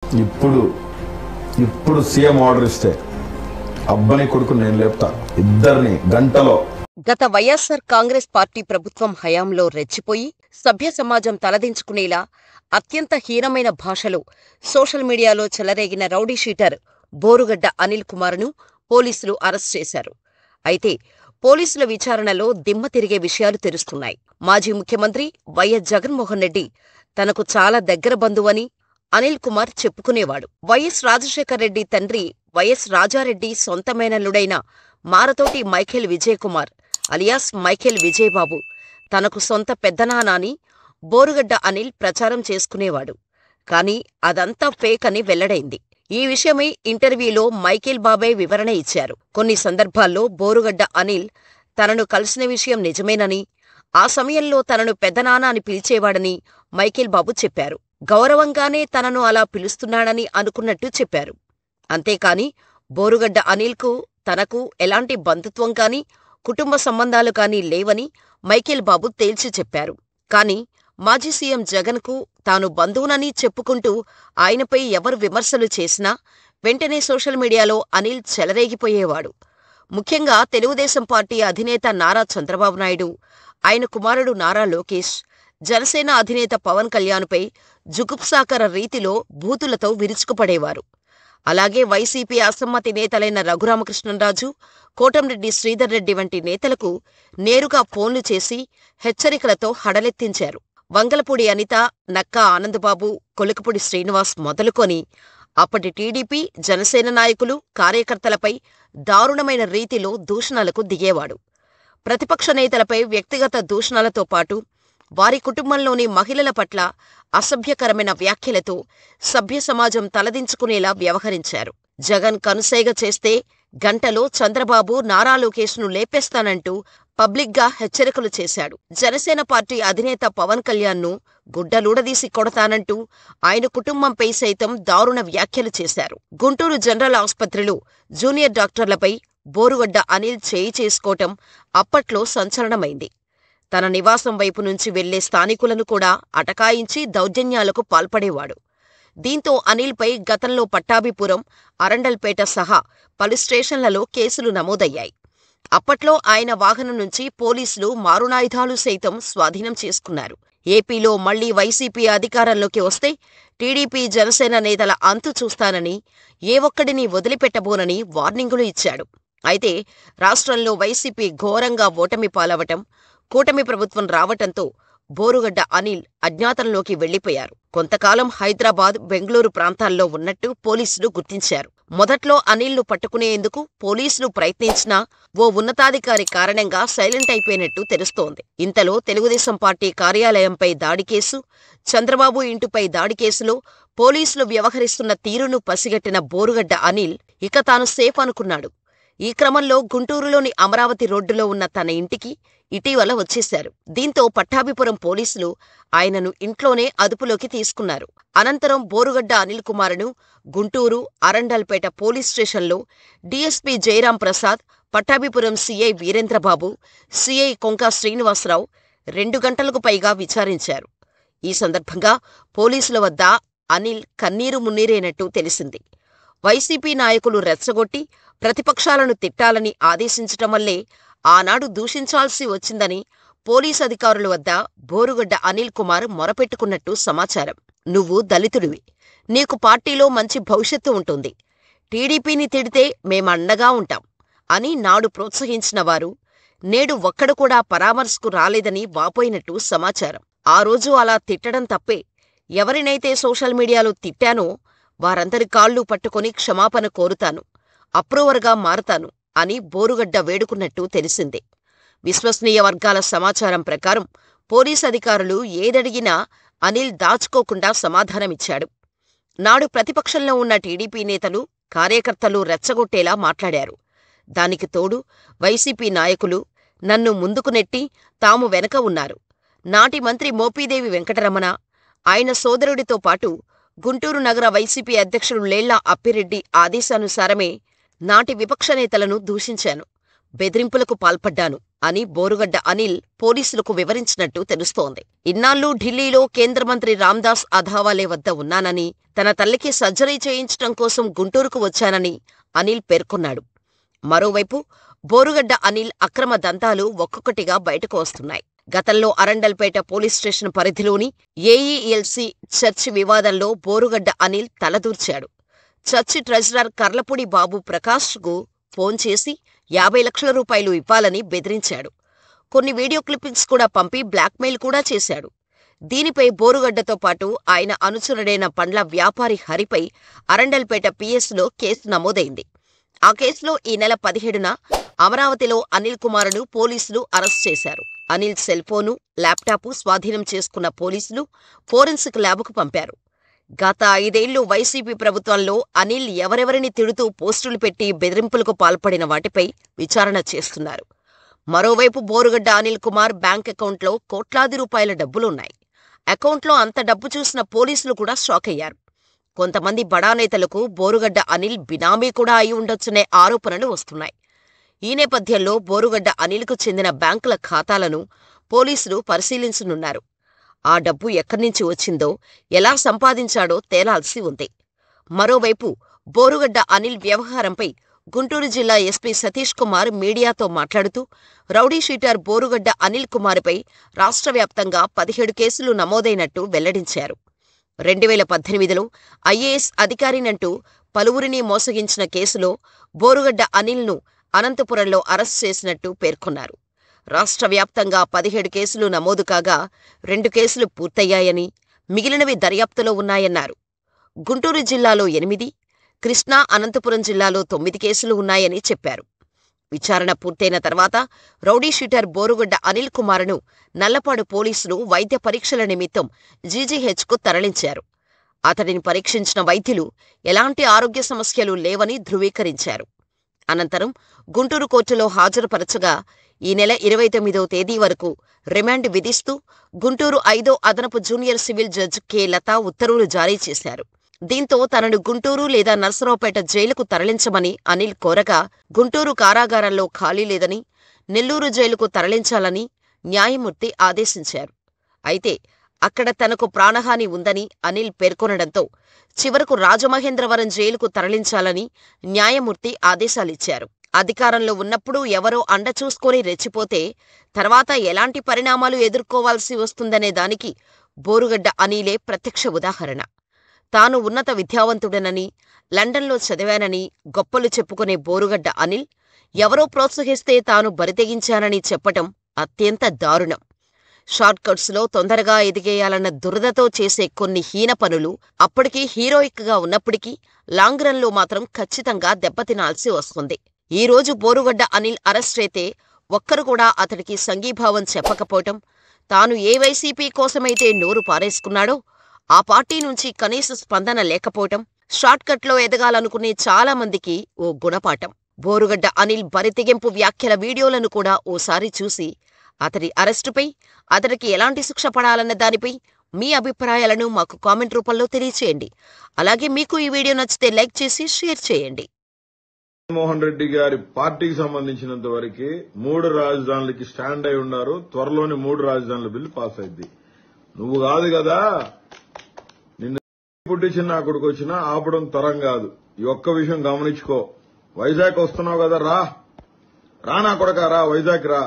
ఇప్పుడు ఇప్పుడు CM order ఇస్తే అబ్బని కొడుకు నేను లేపుతా ఇద్దరిని గంటలో గత వైఎస్సార్ కాంగ్రెస్ పార్టీ ప్రభుత్వం హయాంలో రెచ్చిపోయి సభ్య సమాజం తలదించుకునేలా అత్యంత హీనమైన భాషలో సోషల్ మీడియాలో చెలరేగిన రౌడీ షీటర్ బోరుగడ్డ అనిల్ కుమార్ను పోలీసులు అరెస్ట్ చేశారు అయితే పోలీసుల విచారణలో దిమ్మ తిరిగే విషయాలు తెలుస్తున్నాయి మాజీ ముఖ్యమంత్రి వైఎస్ జగన్మోహన్ రెడ్డి తనకు చాలా దగ్గర బంధువని అనిల్ కుమార్ చెప్పుకునేవాడు వైఎస్ రాజశేఖర్ రెడ్డి తండ్రి వైఎస్ రాజారెడ్డి సొంత మేనల్లుడైన Marathoti Michael Vijay Kumar alias Michael Vijayababu తనకు సొంత పెద్దనాన్న అని బోరుగడ్డ అనిల్ ప్రచారం చేసుకునేవాడు కాని అదంతా ఫేక్ అని వెల్లడైంది ఈ విషయమై ఇంటర్వ్యూలో మైకేల్ బాబాయ్ వివరణ ఇచ్చారు కొన్ని సందర్భాల్లో బోరుగడ్డ అనిల్ తనను కలిసిన విషయం నిజమేనని ఆ సమయంలో తనను పెద్దనాన్న అని పిలిచేవాడని మైకేల్ బాబు చెప్పారు గౌరవంగానే తనను అలా పిలుస్తున్నాడని అనుకున్నట్టు చెప్పారు అంతేకాని బోరుగడ్డ అనిల్కు తనకు ఎలాంటి బంధుత్వం కాని కుటుంబ సంబంధాలు కాని లేవని మైకేల్ బాబు తేల్చి చెప్పారు కాని మాజీ సీఎం జగన్కు తాను బంధువునని చెప్పుకుంటూ ఆయనపై ఎవరు విమర్శలు చేసినా వెంటనే సోషల్ మీడియాలో అనిల్ చెలరేగిపోయేవాడు ముఖ్యంగా తెలుగుదేశం పార్టీ అధినేత నారా చంద్రబాబు నాయుడు ఆయన కుమారుడు నారా లోకేష్ జనసేన అధినేత పవన్ కళ్యాణ్పై జుగుప్సాకర రీతిలో బూతులతో విరుచుకుపడేవారు అలాగే వైసీపీ అసమ్మతి నేతలైన రఘురామకృష్ణంరాజు కోటంరెడ్డి శ్రీధర్ రెడ్డి వంటి నేతలకు నేరుగా ఫోన్లు చేసి హెచ్చరికలతో హడలెత్తించారు వంగలపూడి అనిత నక్కా ఆనందబాబు కొలుకపూడి శ్రీనివాస్ మొదలుకొని అప్పటి టీడీపీ జనసేన నాయకులు కార్యకర్తలపై దారుణమైన రీతిలో దూషణలకు దిగేవాడు ప్రతిపక్ష నేతలపై వ్యక్తిగత దూషణలతో పాటు వారి కుటుంబంలోని మహిళల పట్ల అసభ్యకరమైన వ్యాఖ్యలతో సభ్య సమాజం తలదించుకునేలా వ్యవహరించారు జగన్ కనుసైగ చేస్తే గంటలో చంద్రబాబు నారా లోకేష్ను లేపేస్తానంటూ పబ్లిక్గా హెచ్చరికలు చేశాడు జనసేన పార్టీ అధినేత పవన్ కళ్యాణ్ను గుడ్డలూడదీసి కొడతానంటూ ఆయన కుటుంబంపై సైతం దారుణ వ్యాఖ్యలు చేశారు గుంటూరు జనరల్ ఆసుపత్రిలో జూనియర్ డాక్టర్లపై బోరుగడ్డ అనిల్ చేయి చేసుకోవటం అప్పట్లో సంచలనమైంది తన నివాసం వైపు నుంచి వెళ్లే స్థానికులను కూడా అటకాయించి దౌర్జన్యాలకు పాల్పడేవాడు దీంతో అనిల్పై గతంలో పట్టాభిపురం అరండల్పేట సహా పలు స్టేషన్లలో కేసులు నమోదయ్యాయి అప్పట్లో ఆయన వాహనం నుంచి పోలీసులు మారునాయుధాలు సైతం స్వాధీనం చేసుకున్నారు ఏపీలో మళ్లీ వైసీపీ అధికారంలోకి వస్తే టీడీపీ జనసేన నేతల అంతు చూస్తానని ఏ ఒక్కడిని వదిలిపెట్టబోనని వార్నింగులు ఇచ్చాడు అయితే రాష్ట్రంలో వైసీపీ ఘోరంగా ఓటమి పాలవటం కూటమి ప్రభుత్వం రావటంతో బోరుగడ్డ అనిల్ అజ్ఞాతంలోకి వెళ్లిపోయారు కొంతకాలం హైదరాబాద్ బెంగళూరు ప్రాంతాల్లో ఉన్నట్టు పోలీసులు గుర్తించారు మొదట్లో అనిల్ను పట్టుకునేందుకు పోలీసులు ప్రయత్నించినా ఓ ఉన్నతాధికారి కారణంగా సైలెంట్ అయిపోయినట్టు తెలుస్తోంది ఇంతలో తెలుగుదేశం పార్టీ కార్యాలయంపై దాడి కేసు చంద్రబాబు ఇంటిపై దాడి కేసులో పోలీసులు వ్యవహరిస్తున్న తీరును పసిగట్టిన బోరుగడ్డ అనిల్ ఇక తాను సేఫ్ అనుకున్నాడు ఈ క్రమంలో గుంటూరులోని అమరావతి రోడ్డులో ఉన్న తన ఇంటికి ఇటీవల వచ్చేశారు దీంతో పట్టాభిపురం పోలీసులు ఆయనను ఇంట్లోనే అదుపులోకి తీసుకున్నారు అనంతరం బోరుగడ్డ అనిల్ కుమార్ను గుంటూరు అరండల్పేట పోలీస్ స్టేషన్లో DSP Jayaram Prasad Pattabhipuram CI Veerendrababu CI Konka Srinivasarao రెండు గంటలకు పైగా విచారించారు ఈ సందర్భంగా పోలీసుల వద్ద అనిల్ కన్నీరు మున్నీరైనట్టు తెలిసింది వైసీపీ నాయకులు రెచ్చగొట్టి ప్రతిపక్షాలను తిట్టాలని ఆదేశించటం వల్లే ఆనాడు దూషించాల్సి వచ్చిందని పోలీస్ అధికారుల వద్ద బోరుగడ్డ అనిల్ కుమార్ మొరపెట్టుకున్నట్టు సమాచారం నువ్వు దళితుడివి నీకు పార్టీలో మంచి భవిష్యత్తు ఉంటుంది టీడీపీని తిడితే మేమండగా ఉంటాం అని నాడు ప్రోత్సహించిన వారు నేడు ఒక్కడు కూడా పరామర్శకు రాలేదని వాపోయినట్టు సమాచారం ఆ రోజు అలా తిట్టడం తప్పే ఎవరినైతే సోషల్ మీడియాలో తిట్టానో వారందరి కాళ్ళు పట్టుకొని క్షమాపణ కోరుతాను అప్రూవర్గా మారతాను అని బోరుగడ్డ వేడుకున్నట్టు తెలిసింది విశ్వసనీయ వర్గాల సమాచారం ప్రకారం పోలీస్ అధికారులు ఏదడిగినా అనిల్ దాచుకోకుండా సమాధానమిచ్చాడు నాడు ప్రతిపక్షంలో ఉన్న టీడీపీ నేతలు కార్యకర్తలు రెచ్చగొట్టేలా మాట్లాడారు దానికి తోడు వైసీపీ నాయకులు నన్ను ముందుకు నెట్టి తాము వెనక ఉన్నారు నాటి మంత్రి మోపీదేవి వెంకటరమణ ఆయన సోదరుడితో పాటు గుంటూరు నగర వైసీపీ అధ్యక్షుడు లేళ్లా అప్పిరెడ్డి ఆదేశానుసారమే నాటి విపక్ష నేతలను దూషించాను బెదిరింపులకు పాల్పడ్డాను అని బోరుగడ్డ అనిల్ పోలీసులకు వివరించినట్టు తెలుస్తోంది ఇన్నాళ్లు ఢిల్లీలో కేంద్ర మంత్రి రామ్దాస్ అథావాలే వద్ద ఉన్నానని తన తల్లికి సర్జరీ చేయించడం కోసం గుంటూరుకు వచ్చానని అనిల్ పేర్కొన్నాడు మరోవైపు బోరుగడ్డ అనిల్ అక్రమ దంతాలు ఒక్కొక్కటిగా బయటకు వస్తున్నాయి గతంలో అరండల్పేట పోలీస్ స్టేషన్ పరిధిలోని ఏఈఎల్సీ చర్చి వివాదంలో బోరుగడ్డ అనిల్ తలదూర్చాడు చర్చి ట్రెజరర్ కర్లపూడి బాబు ప్రకాష్కు ఫోన్ చేసి యాభై లక్షల రూపాయలు ఇవ్వాలని బెదిరించాడు కొన్ని వీడియో క్లిప్పింగ్స్ కూడా పంపి బ్లాక్మెయిల్ కూడా చేశాడు దీనిపై బోరుగడ్డతో పాటు ఆయన అనుచరుడైన పండ్ల వ్యాపారి హరిపై అరండల్పేట పిఎస్లో కేసు నమోదైంది ఆ కేసులో ఈ నెల పదిహేడున అమరావతిలో అనిల్ కుమార్ను పోలీసులు అరెస్ట్ చేశారు అనిల్ సెల్ఫోను ల్యాప్టాపు స్వాధీనం చేసుకున్న పోలీసులు ఫోరెన్సిక్ ల్యాబ్కు పంపారు గత ఐదేళ్లు వైసీపీ ప్రభుత్వంలో అనిల్ ఎవరెవరిని తిడుతూ పోస్టులు పెట్టి బెదిరింపులకు పాల్పడిన వాటిపై విచారణ చేస్తున్నారు మరోవైపు బోరుగడ్డ అనిల్ కుమార్ బ్యాంక్ అకౌంట్లో కోట్లాది రూపాయల డబ్బులున్నాయి అకౌంట్లో అంత డబ్బు చూసిన పోలీసులు కూడా షాక్ అయ్యారు కొంతమంది బడా నేతలకు బోరుగడ్డ అనిల్ బినామీ కూడా అయి ఉండొచ్చనే ఆరోపణలు వస్తున్నాయి ఈ నేపథ్యంలో బోరుగడ్డ అనిల్కు చెందిన బ్యాంకుల ఖాతాలను పోలీసులు పరిశీలించనున్నారు ఆ డబ్బు ఎక్కడ్నుంచి వచ్చిందో ఎలా సంపాదించాడో తేలాల్సి ఉంది మరోవైపు బోరుగడ్డ అనిల్ వ్యవహారంపై గుంటూరు జిల్లా ఎస్పీ సతీష్ కుమార్ మీడియాతో మాట్లాడుతూ రౌడీ షీటర్ బోరుగడ్డ అనిల్ కుమార్పై రాష్ట్ర వ్యాప్తంగా పదిహేడు కేసులు నమోదైనట్టు వెల్లడించారు రెండు వేల పద్దెనిమిదిలో ఐఏఎస్ అధికారినంటూ పలువురిని మోసగించిన కేసులో బోరుగడ్డ అనిల్ను అనంతపురంలో అరెస్ట్ చేసినట్టు పేర్కొన్నారు రాష్ట్ర వ్యాప్తంగా పదిహేడు కేసులు నమోదు కాగా రెండు కేసులు పూర్తయ్యాయని మిగిలినవి దర్యాప్తులో ఉన్నాయన్నారు గుంటూరు జిల్లాలో ఎనిమిది కృష్ణా అనంతపురం జిల్లాలో తొమ్మిది కేసులు ఉన్నాయని చెప్పారు విచారణ పూర్తయిన తర్వాత రౌడీ షీటర్ బోరుగడ్డ అనిల్ కుమార్ను నల్లపాడు పోలీసులు వైద్య పరీక్షల నిమిత్తం జీజీహెచ్కు తరలించారు అతడిని పరీక్షించిన వైద్యులు ఎలాంటి ఆరోగ్య సమస్యలు లేవని ధృవీకరించారు అనంతరం గుంటూరు కోర్టులో హాజరుపరచగా ఈ నెల ఇరవై తొమ్మిదో తేదీ వరకు రిమాండ్ విధిస్తూ గుంటూరు ఐదో అదనపు junior civil judge K Latha ఉత్తర్వులు జారీ చేశారు దీంతో తనను గుంటూరు లేదా నర్సరావుపేట జైలుకు తరలించమని అనిల్ కోరగా గుంటూరు కారాగారంలో ఖాళీ లేదని నెల్లూరు జైలుకు తరలించాలని న్యాయమూర్తి ఆదేశించారు అయితే అక్కడ తనకు ప్రాణహాని ఉందని అనిల్ పేర్కొనడంతో చివరకు రాజమహేంద్రవరం జైలుకు తరలించాలని న్యాయమూర్తి ఆదేశాలిచ్చారు అధికారంలో ఉన్నప్పుడు ఎవరో అండ చూసుకొని రెచ్చిపోతే తర్వాత ఎలాంటి పరిణామాలు ఎదుర్కోవాల్సి వస్తుందనే దానికి బోరుగడ్డ అనిలే ప్రత్యక్ష ఉదాహరణ తాను ఉన్నత విద్యావంతుడనని లండన్లో చదివానని గొప్పలు చెప్పుకునే బోరుగడ్డ అనిల్ ఎవరో ప్రోత్సహిస్తే తాను బరితెగించానని చెప్పటం అత్యంత దారుణం షార్ట్కట్స్లో తొందరగా ఎదిగేయాలన్న దురదతో చేసే కొన్ని హీన పనులు అప్పటికీ హీరోయిక్గా ఉన్నప్పటికీ లాంగ్ రన్లో మాత్రం ఖచ్చితంగా దెబ్బతినాల్సి వస్తుంది ఈ రోజు బోరుగడ్డ అనిల్ అరెస్ట్ అయితే ఒక్కరు కూడా అతడికి సంఘీభావం చెప్పకపోవటం తాను ఏ వైసీపీ కోసమైతే నోరు పారేసుకున్నాడో ఆ పార్టీ నుంచి కనీస స్పందన లేకపోవటం షార్ట్కట్లో ఎదగాలనుకునే చాలా మందికి ఓ గుణపాఠం బోరుగడ్డ అనిల్ బరితెగింపు వ్యాఖ్యల వీడియోలను కూడా ఓసారి చూసి అతడి అరెస్టుపై అతడికి ఎలాంటి శిక్ష పడాలన్న దానిపై మీ అభిప్రాయాలను మాకు కామెంట్ రూపంలో తెలియచేయండి అలాగే మీకు ఈ వీడియో నచ్చితే లైక్ చేసి షేర్ చేయండి జగన్మోహన్ రెడ్డి గారి పార్టీకి సంబంధించినంత వరకు మూడు రాజధానులకి స్టాండ్ అయి ఉన్నారు త్వరలోనే మూడు రాజధానుల బిల్లు పాస్ అయింది నువ్వు కాదు కదా నిన్ను పుట్టించిన నా కొడుకు వచ్చినా ఆపడం తరం కాదు ఈ ఒక్క విషయం గమనించుకో వైజాగ్ వస్తున్నావు కదా రా రా నా కొడక రా వైజాగ్ రా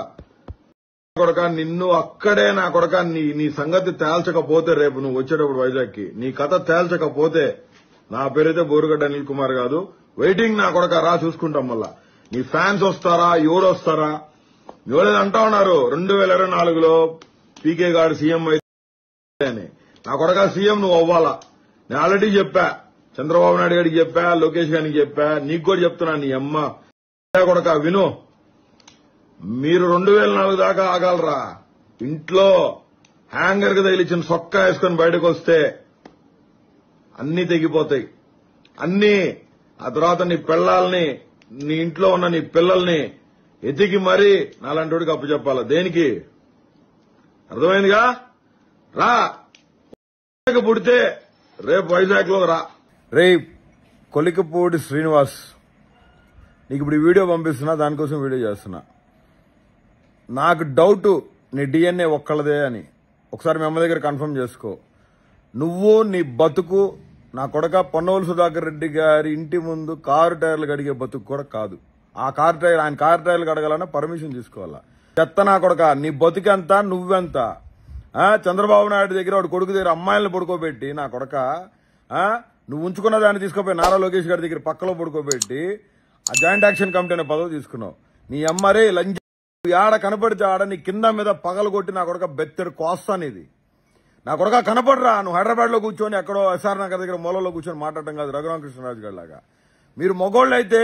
నా కొడక నిన్ను అక్కడే నా కొడక నీ నీ సంగతి తేల్చకపోతే రేపు నువ్వు వచ్చేటప్పుడు వైజాగ్ కి నీ కథ తేల్చకపోతే నా పేరైతే బోరుగడ్డ అనిల్ కుమార్ కాదు వెయిటింగ్ నా కొడక రా చూసుకుంటాం మళ్ళా నీ ఫ్యాన్స్ వస్తారా ఎవరు వస్తారా ఎవరేది అంటా ఉన్నారు రెండు వేల ఇరవై నాలుగులో పీకే గారు సీఎం అయితే అని నా కొడక సీఎం నువ్వు అవ్వాలా నేను ఆల్రెడీ చెప్పా చంద్రబాబు నాయుడు గారికి చెప్పా లోకేష్ గారికి చెప్పా నీకు కూడా చెప్తున్నా నీ అమ్మ కొడక విను మీరు రెండు వేల నాలుగు దాకా ఆగాలరా ఇంట్లో హ్యాంగర్ కి తగిలిచ్చిన సొక్క వేసుకొని బయటకు వస్తే అన్ని తెగిపోతాయి అన్ని ఆ తర్వాత నీ పిల్లల్ని నీ ఇంట్లో ఉన్న నీ పిల్లల్ని ఎతికి మరీ నాలాంటి అప్పు చెప్పాలా దేనికి అర్థమైందిగా రా వైజాగ్ పుడితే రేపు వైజాగ్ లో రా రే కొలికపూడి శ్రీనివాస్ నీకు ఇప్పుడు ఈ వీడియో పంపిస్తున్నా దానికోసం వీడియో చేస్తున్నా నాకు డౌట్ నీ డిఎన్ఏ ఒక్కళ్ళదే అని ఒకసారి మీ అమ్మ దగ్గర కన్ఫర్మ్ చేసుకో నువ్వు నీ బతుకు నా కొడక పొన్నవోలు సుధాకర్ రెడ్డి గారి ఇంటి ముందు కారు టైర్లు కడిగే బతుకు కూడా కాదు ఆ కారు టైర్ ఆయన కారు టైర్లు కడగాలన్నా పర్మిషన్ తీసుకోవాలా చెత్త నా కొడక నీ బతుకెంత నువ్వెంత ఆ, చంద్రబాబు నాయుడు దగ్గర వాడు కొడుకు దగ్గర అమ్మాయిలను పడుకోబెట్టి నా కొడక ఆ, నువ్వు ఉంచుకున్న దాన్ని తీసుకుపోయి నారా లోకేష్ గారి దగ్గర పక్కలో పడుకోబెట్టి ఆ జాయింట్ యాక్షన్ కమిటీ అనే పదవి తీసుకున్నావు నీ అమ్మరే లంచ్ ఆడ కనపడితే ఆడ నీ కింద మీద పగలు కొట్టి నా కొడక బెత్తెడు కోస్తాను ఇది నా కొడక కనపడరా నువ్వు హైదరాబాద్ లో కూర్చొని ఎక్కడో ఎస్ఆర్ నగర్ దగ్గర మూలలో కూర్చొని మాట్లాడటం కాదు రఘురామకృష్ణరాజు గారి లాగా మీరు మొగోళ్ళు అయితే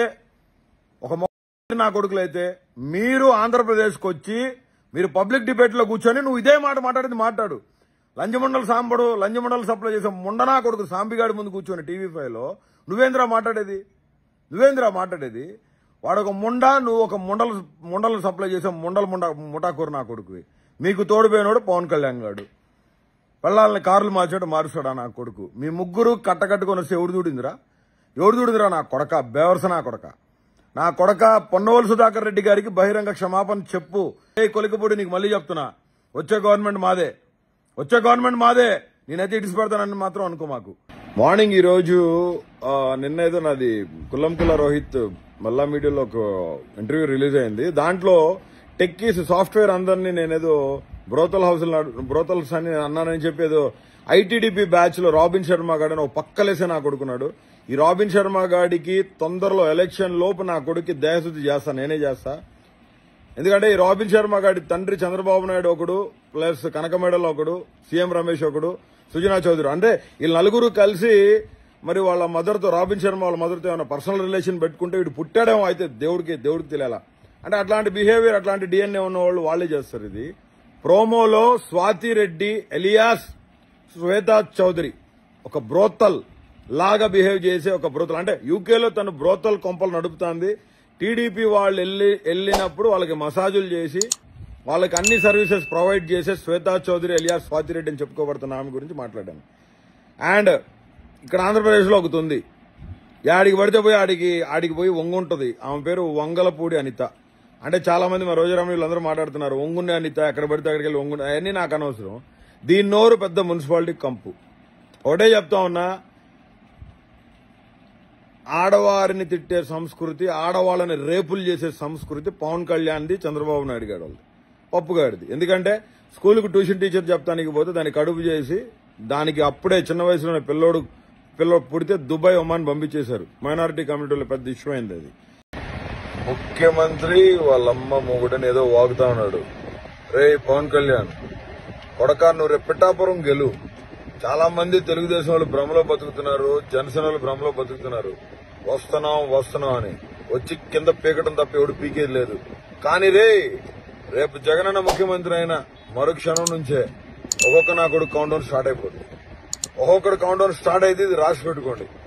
ఒక మొగ నా కొడుకులు అయితే మీరు ఆంధ్రప్రదేశ్కి వచ్చి మీరు పబ్లిక్ డిబేట్ లో కూర్చొని నువ్వు ఇదే మాట మాట్లాడేది మాట్లాడు లంజమండల సాంబడు లంజమండలు సప్లై చేసే ముండనా కొడుకు సాంబిగాడి ముందు కూర్చొని టీవీ ఫైవ్ లో నువ్వేంద్రా మాట్లాడేది నువ్వేంద్రా మాట్లాడేది వాడు ఒక ముండ నువ్వు ఒక ముండలు ముండలు సప్లై చేసే ముండల ముండ ముఠాకూరు నా కొడుకువి మీకు తోడిపోయినోడు పవన్ కళ్యాణ్ గాడు పిల్లల్ని కార్లు మార్చాడు మారుస్తాడా నా కొడుకు మీ ముగ్గురు కట్టకట్టుకొని వస్తే ఎవడు దూడిందిరా ఎవడు దూడిందిరా నా కొడక బేవర్స నా కొడక నా కొడక పొన్నవోలు సుధాకర్ రెడ్డి గారికి బహిరంగ క్షమాపణ చెప్పు ఏ కొలికపూడి నీకు మళ్ళీ చెప్తున్నా వచ్చే గవర్నమెంట్ మాదే వచ్చే గవర్నమెంట్ మాదే నేనైతే ఇడిసి పెడతానని మాత్రం అనుకో మాకు మార్నింగ్ ఈ రోజు ఆ, నిన్న ఏదో నాది కుల్లం కుల్ల రోహిత్ మల్లా మీడియాలో ఒక ఇంటర్వ్యూ రిలీజ్ అయింది దాంట్లో టెక్కీస్ సాఫ్ట్వేర్ అందరినీ నేనేదో బ్రోతల్ హౌస్ బ్రోతల్స్ అని అన్నానని చెప్పి ఏదో ఐటీడీపీ బ్యాచ్ లో రాబిన్ శర్మ గాడని ఒక పక్కలేసే నా కొడుకున్నాడు ఈ రాబిన్ శర్మ గాడికి తొందరలో ఎలక్షన్ లోపు నా కొడుక్కి దయశుద్ధి చేస్తా నేనే చేస్తా ఎందుకంటే ఈ రాబిన్ శర్మ గారి తండ్రి చంద్రబాబు నాయుడు ఒకడు ప్లస్ కనకమేడలో ఒకడు సీఎం రమేష్ ఒకడు సుజనా చౌదరి అంటే వీళ్ళు నలుగురు కలిసి మరి వాళ్ళ మదర్తో రాబిన్ శర్మ వాళ్ళ మదర్తో ఏమైనా పర్సనల్ రిలేషన్ పెట్టుకుంటే వీడు పుట్టాడేమో అయితే దేవుడికి దేవుడికి తెలియాలా అంటే అట్లాంటి బిహేవియర్ అట్లాంటి డిఎన్ఏ ఉన్న వాళ్ళు వాళ్ళే చేస్తారు ఇది ప్రోమోలో స్వాతి రెడ్డి ఎలియాస్ శ్వేతా చౌదరి ఒక బ్రోతల్ లాగా బిహేవ్ చేసే ఒక బ్రోతల్ అంటే యూకేలో తను బ్రోతల్ కొంపలు నడుపుతాంది టీడీపీ వాళ్ళు వెళ్ళి వెళ్ళినప్పుడు వాళ్ళకి మసాజులు చేసి వాళ్ళకి అన్ని సర్వీసెస్ ప్రొవైడ్ చేసే శ్వేతా చౌదరి ఎలియాస్ స్వాతి రెడ్డి అని చెప్పుకోబడుతున్న ఆమె గురించి మాట్లాడాను అండ్ ఇక్కడ ఆంధ్రప్రదేశ్లో ఒకటి ఉంది ఆడికి పడితే పోయి ఆడికి ఆడికి పోయి వంగుంటది ఆమె పేరు వంగలపూడి అనిత అంటే చాలా మంది మా రోజురామ వీళ్ళందరూ మాట్లాడుతున్నారు ఒంగుండే అనిత ఎక్కడ పడితే అక్కడికి వెళ్ళి ఒంగుండే అవన్నీ నాకు అనవసరం దీని నోరు పెద్ద మున్సిపాలిటీ కంపు ఒకటే చెప్తా ఉన్నా ఆడవారిని తిట్టే సంస్కృతి ఆడవాళ్ళని రేపులు చేసే సంస్కృతి పవన్ కళ్యాణ్ది చంద్రబాబు నాయుడు గారి వాళ్ళది పప్పుగాడిది ఎందుకంటే స్కూల్కి ట్యూషన్ టీచర్ చెప్తానికి పోతే దాన్ని కడుపు చేసి దానికి అప్పుడే చిన్న వయసులోనే పిల్లోడు పిల్లోడు పుడితే దుబాయ్ ఒమాన్ పంపించేశారు మైనారిటీ కమ్యూనిటీలో పెద్ద ఇష్యూ అయింది అది ముఖ్యమంత్రి వాళ్ళమ్మ మొగుడని ఏదో వాగుతా ఉన్నాడు రే పవన్ కళ్యాణ్ కొడక నువ్వు రేపు పిఠాపురం గెలు చాలా మంది తెలుగుదేశం వాళ్ళు భ్రమలో బతుకుతున్నారు జనసేన వాళ్ళు భ్రమలో బతుకుతున్నారు వస్తున్నాం వస్తున్నాం అని వచ్చి కింద పీకటం తప్ప ఎవడు పీకేది లేదు కానీ రే రేపు జగనన్న ముఖ్యమంత్రి అయిన మరు క్షణం నుంచే ఒక్కొక్క నా కొడుకు కౌంట్ డౌన్ స్టార్ట్ అయిపోతుంది ఒక్కొక్కడు కౌంట్ డౌన్ స్టార్ట్ అయితే ఇది రాసి పెట్టుకోండి